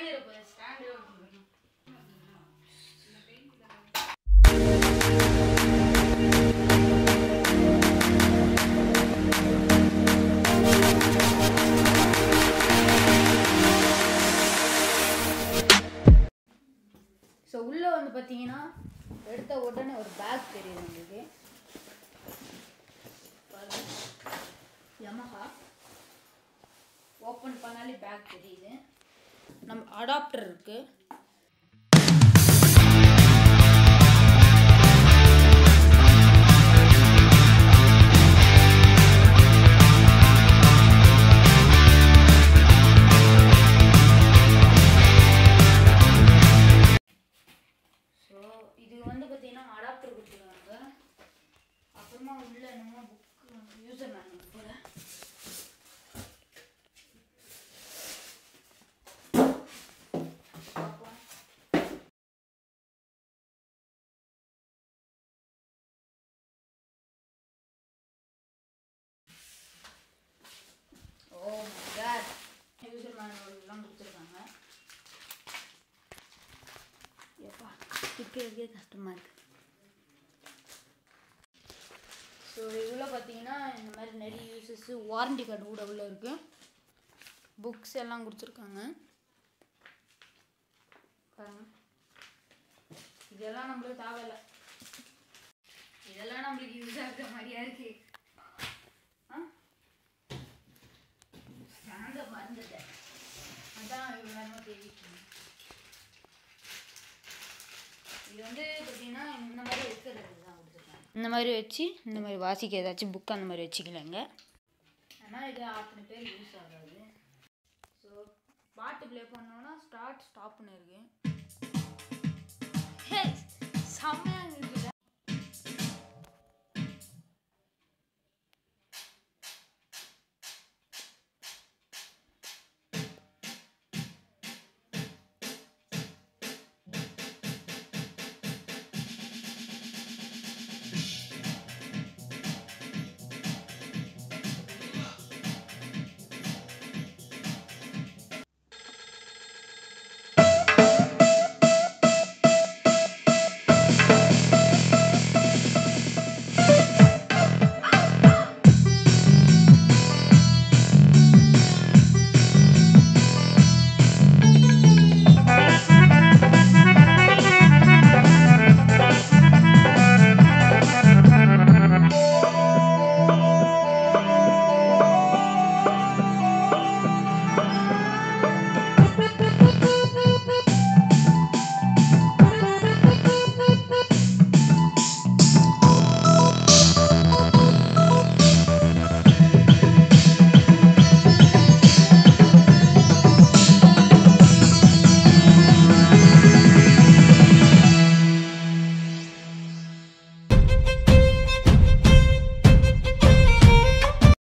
இருக்கு stand so உள்ளே வந்து பார்த்தீங்கன்னா எடுத்த உடனே ஒரு பேக் தெரியுது உங்களுக்கு யமஹா ஓப்பன் பண்ணாலே பேக் தெரியுது நம்ம அடாப்டர் இருக்கு ஸோ இது வந்து பார்த்தீங்கன்னா அடாப்டர் கொடுத்துருக்காங்க அப்புறமா உள்ள என்னமோ புக் யூசர் மேனுவல் போல பார்ப்போம். Oh my god user manual எல்லாம் கொடுத்துருக்காங்க எப்பா இருக்கிறதுக்கே கஷ்டமாக இருக்கு ஸோ இதில் பார்த்தீங்கன்னா இந்த மாதிரி நிறைய யூசஸ் வாரண்டி கார்டு கூட உள்ள இருக்கு புக்ஸ் எல்லாம் கொடுத்துருக்காங்க பாருங்க இதெல்லாம் நம்மளுக்கு தேவையில்ல இதெல்லாம் நம்மளுக்கு யூஸ் ஆகிற மாதிரியா இருக்கு ஆ ஸ்டாண்ட மறந்துட்டேன் அதான் இவ்வளோ நேரமாக தேடிட்டு இருந்தேன். இது வந்து பார்த்தீங்கன்னா இந்த மாதிரி இருக்கிறது தான் கொடுத்துருக்காங்க இந்த மாதிரி வச்சு இந்த மாதிரி வாசிக்க ஏதாச்சும் புக் அந்த மாதிரி வச்சுக்கலாங்க ஆனால் இது அத்தனை பேர் யூஸ் ஆகாது ஸோ பாட்டு ப்ளே பண்ணோன்னா ஸ்டார்ட் ஸ்டாப்னு இருக்கு ஹே, செம்மையா இருக்குது